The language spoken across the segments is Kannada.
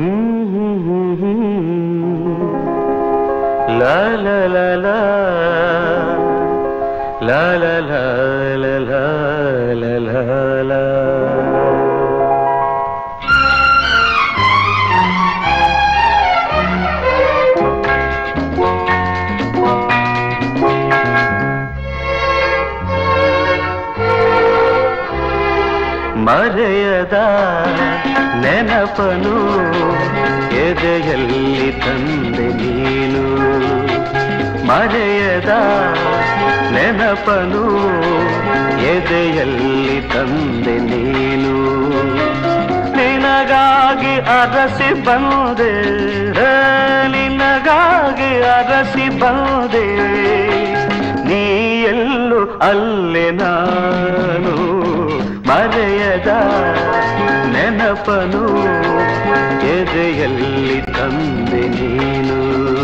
ಲಾ ಲಾ ಲಾ ಲಾ ಲಾ ಲಾ ಲಾ ಲಾ ಲಾ ಲಾ ಲಾ ಲಾ ಮರೆಯದ ನೆನಪನು ಎದೆಯಲ್ಲಿ ತಂದೆ ನೀನು ಮರೆಯದ ನೆನಪನು ಎದೆಯಲ್ಲಿ ತಂದೆ ನೀನು ನಿನಗಾಗಿ ಅರಸಿ ಬಂದೆ ಹೇ, ನಿನಗಾಗಿ ಅರಸಿ ಬಂದೆ ನೀ ಎಲ್ಲೂ ಅಲ್ಲೇ ನಾನು ಮರೆಯದ ನೆನಪನು ಎದೆಯಲ್ಲಿ ತಂದೆ ನೀನು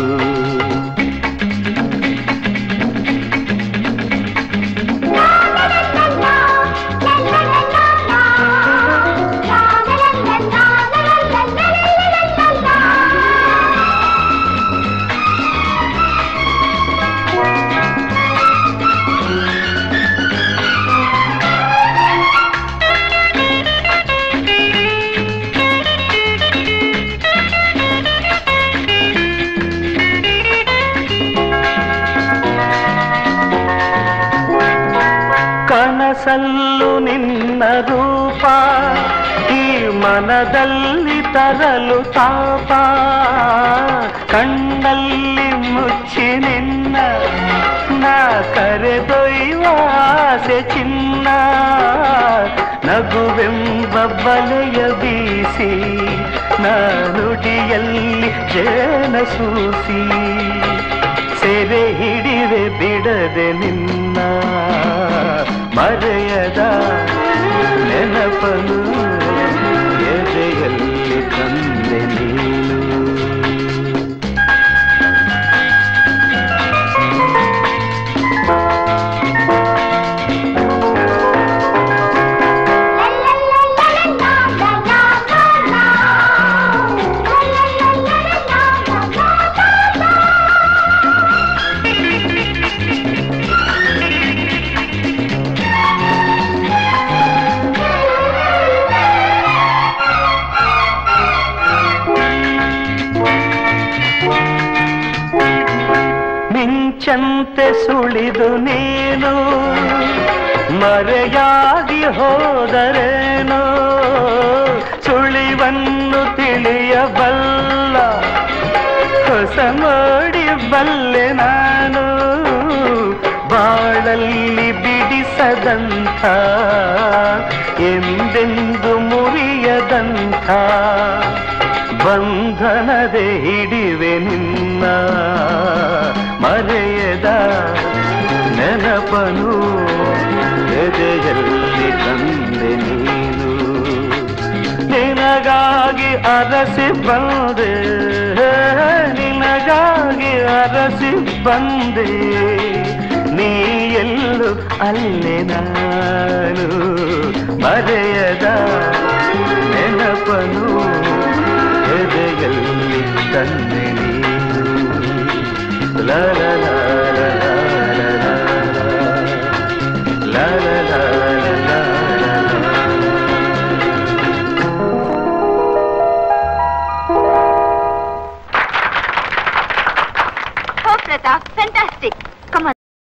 ಕನಸಲ್ಲು ನಿನ್ನ ರೂಪ ಈ ಮನದಲ್ಲಿ ತರಲು ತಾಪ ಕಣ್ಣಲ್ಲಿ ಮುಚ್ಚಿ ನಿನ್ನ ನಾ ಕರೆದೊಯ್ಯುವ ಆಸೆ ಚಿನ್ನ ನಗುವೆಂಬ ಬಲೆಯ ಬೀಸಿ ನಾನುಡಿಯಲ್ಲಿ ಜೇನ ಸೂಸಿ ಸೆರೆ ಹಿಡಿವೆ ಬಿಡದೆ ನಿನ್ನ ಮರೆಯದ ನೆನಪನು ಎದೆಯಲ್ಲಿ ತಂದೆ ನೀನು ಮಿಂಚಂತೆ ಸುಳಿದು ನೀನು ಮರೆಯಾಗಿ ಹೋದರೇನೋ ಸುಳಿವನ್ನು ತಿಳಿಯಬಲ್ಲ ಹೊಸ ನೋಡಿ ಬಲ್ಲೆ ನಾನು ಬಾಳಲ್ಲಿ ಬಿಡಿಸದಂಥ ಎಂದೆಂದು ಮುರಿಯದಂಥ ಬಂಧನದೆ ಹಿಡಿವೆ ನಿನ್ನ ಮರೆಯದ ನೆನಪನು ಎದೆಯಲ್ಲಿ ತಂದೆ ನೀನು ನಿನಗಾಗಿ ಅರಸಿ ಬಂದೆ ನಿನಗಾಗಿ ಅರಸಿ ಬಂದೆ ನೀ ಎಲ್ಲೂ ಅಲ್ಲೇ ನಾನು ಮರೆಯದ ನೆನಪನು ಎದೆಯಲ್ಲಿ ತಂದೆ ನೀನು ಲ ಲ ಲ ಲ ಲ ಲ ಲ ಲ ಲ ಲ ಲ ಲ ಹೋ ಪ್ರತಾಪ್ ಫ್ಯಾಂಟಾಸ್ಟಿಕ್